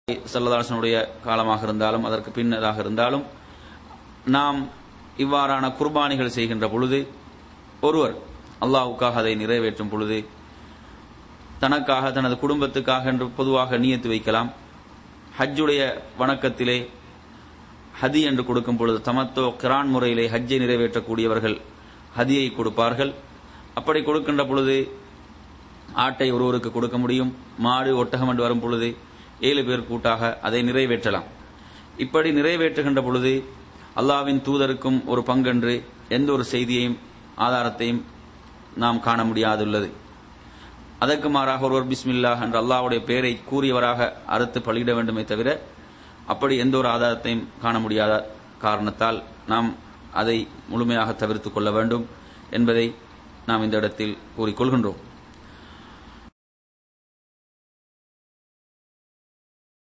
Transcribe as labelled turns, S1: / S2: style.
S1: சல்லதாசனுடைய காலமாக இருந்தாலும் அதற்கு பின்னதாக இருந்தாலும் நாம் இவ்வாறான குர்பானிகள் செய்கின்ற பொழுது ஒருவர் அல்லாஹுக்காக அதை நிறைவேற்றும் பொழுது தனக்காக தனது குடும்பத்துக்காக என்று பொதுவாக நியத்து வைக்கலாம் ஹஜ்ஜுடைய வணக்கத்திலே ஹதி என்று கொடுக்கும் பொழுது தமத்தோ கிரான் முறையிலே ஹஜ்ஜை நிறைவேற்றக்கூடியவர்கள் ஹதியை கொடுப்பார்கள் அப்படி கொடுக்கின்ற பொழுது ஆட்டை ஒருவருக்கு கொடுக்க முடியும் மாடு ஒட்டகம் என்று வரும் பொழுது ஏழு பேர் கூட்டாக அதை நிறைவேற்றலாம் இப்படி நிறைவேற்றுகின்ற பொழுது அல்லாவின் தூதருக்கும் ஒரு பங்கென்று எந்த ஒரு செய்தியையும் ஆதாரத்தையும் நாம் காண முடியாதுள்ளது அதற்கு மாறாக ஒருவர் பிஸ்மில்லா என்ற அல்லாவுடைய பெயரை கூறியவராக அறுத்து பலியிட வேண்டுமே தவிர அப்படி எந்த ஒரு ஆதாரத்தையும் காண முடியாத காரணத்தால் நாம் அதை முழுமையாக தவிர்த்து கொள்ள வேண்டும் என்பதை நாம் இந்த இடத்தில் கூறிக்கொள்கின்றோம்